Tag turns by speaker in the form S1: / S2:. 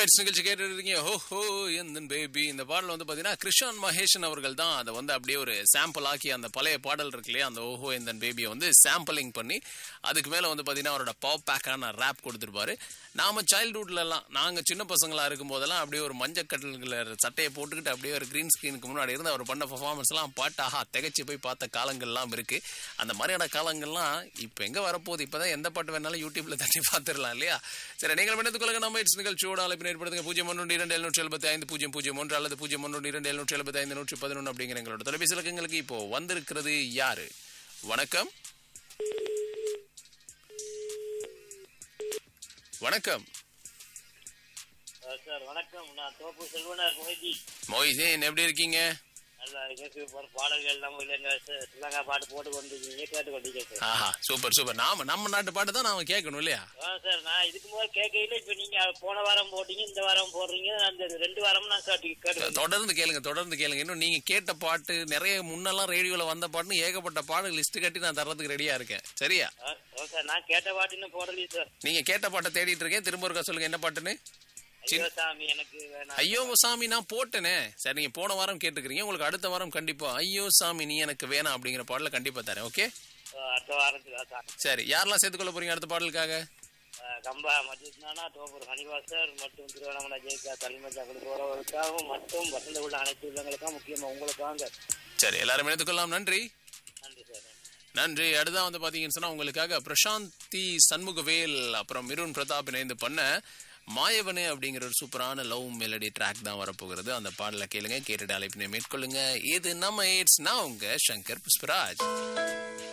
S1: it's நிகழ்ச்சி கேட்டு இருக்கீங்க ஹோ ஹோ எந்தன் பேபி இந்த பாடல் வந்து பாத்தீங்கன்னா கிருஷான் மகேஷன் அவர்கள் தான் அதை வந்து அப்படியே ஒரு சாம்பிள் ஆக்கி அந்த பழைய பாடல் இருக்கு இல்லையா அந்த ஓஹோ எந்தன் பேபியை வந்து சாம்பிளிங் பண்ணி அதுக்கு மேல வந்து பாத்தீங்கன்னா அவரோட பவர் பேக்கான ரேப் கொடுத்துருப்பாரு நாம சைல்ட்ஹுட்ல எல்லாம் நாங்க சின்ன பசங்களா இருக்கும் போதெல்லாம் அப்படியே ஒரு மஞ்சள் கட்டல்களை சட்டையை போட்டுக்கிட்டு அப்படியே ஒரு கிரீன் ஸ்கிரீனுக்கு முன்னாடி இருந்து அவர் பண்ண பர்ஃபார்மன்ஸ் எல்லாம் பாட்டாஹா திகச்சு போய் பார்த்த காலங்கள்லாம் இருக்கு அந்த மாதிரியான காலங்கள்லாம் இப்ப எங்க வரப்போகுது இப்பதான் எந்த பாட்டு வேணாலும் யூடியூப்ல தட்டி பார்த்துடலாம் இல்லையா சரி நீங்கள் மனிதக்குள்ள நம்ம இட்ஸ் நிகழ்ச்சியோட அழைப்பு ஏற்படுத்துங்க பூஜ்ஜியம் ஒன்று இரண்டு எழுநூற்றி எழுபத்தி ஐந்து பூஜ்ஜியம் பூஜ்ஜியம் ஒன்று அல்லது பூஜ்ஜியம் ஒன்று இரண்டு எழுநூற்றி எழுபத்தி ஐந்து நூற்றி பதினொன்று அப்படிங்கிற எங்களோட தொலைபேசி இலக்கங்களுக்கு இப்போ வந்திருக்கிறது யாரு வணக்கம் வணக்கம்
S2: சார் வணக்கம் நான் தோப்பு செல்வனார் மொய்தி
S1: மொய்தீன் எப்படி இருக்கீங்க
S2: நல்லா இருக்கேன் சூப்பர் பாடல்கள் நம்ம இல்லைங்க ஸ்ரீலங்கா பாட்டு போட்டு கொண்டிருக்கீங்க கேட்டு கொண்டிருக்கேன் சார்
S1: ஆஹா சூப்பர் சூப்பர் நாம நம்ம நாட்டு பாட்டு தான் நாம கேட்கணும் இல்லையா
S2: ஆ சார் நான் இதுக்கு முதல் கேட்கையில இப்ப நீங்க போன வாரம் போட்டீங்க இந்த வாரம் போடுறீங்க அந்த ரெண்டு வாரம் நான் கேட்டு கேட்டு
S1: தொடர்ந்து கேளுங்க தொடர்ந்து கேளுங்க இன்னும் நீங்க கேட்ட பாட்டு நிறைய முன்னெல்லாம் ரேடியோல வந்த பாட்டுன்னு ஏகப்பட்ட பாடு லிஸ்ட் கட்டி நான் தர்றதுக்கு ரெடியா இருக்கேன் சரியா
S2: ஆ, ஆ சார் நான் கேட்ட பாட்டு இன்னும் போடலையே சார்
S1: நீங்க கேட்ட பாட்டை தேடிட்டு இருக்கேன் திரும்ப ஒருக்கா சொல்லுங்க என்ன பாட்டுன்னு
S2: ஐயோ சாமி எனக்கு வேணாம்
S1: ஐயோ சாமி நான் போட்டேனே சரி நீங்க போன வாரம் கேட்டுக்கிறீங்க உங்களுக்கு அடுத்த வாரம் கண்டிப்பா ஐயோ சாமி நீ எனக்கு வேணாம் அப்படிங்கிற பாடல கண்டிப்பா தரேன் ஓகே
S2: ஆ, அடுத்த வாரத்துக்கு தான் சார்
S1: சரி யாரெல்லாம் சேர்த்துக்கொள்ள போறீங்க அடுத்த பாடலுக்காக
S2: ஆ, கம்பா மஜித்னானா தோப்பூர் ஹனிவாசர் மற்றும் திருவண்ணாமலை ஜெயிக்கா தலைமை போறவர்களுக்காகவும் மற்றும் வசந்த உள்ள அனைத்து உள்ளங்களுக்காகவும் முக்கியமா உங்களுக்காக
S1: சரி எல்லாரும் எடுத்துக்கொள்ளலாம் நன்றி
S2: நன்றி சார்
S1: நன்றி அடுத்தா வந்து பாத்தீங்கன்னு சொன்னா உங்களுக்காக பிரசாந்தி சண்முகவேல் அப்புறம் மிருன் பிரதாப் இணைந்து பண்ண மாயவனே அப்படிங்கிற ஒரு சூப்பரான லவ் மெலடி ட்ராக் தான் வரப்போகிறது அந்த பாடலை கேளுங்க கேட்டுட்டு அழைப்பினை மேற்கொள்ளுங்க இது நம்ம இட்ஸ் நான் உங்க சங்கர் புஷ்பராஜ்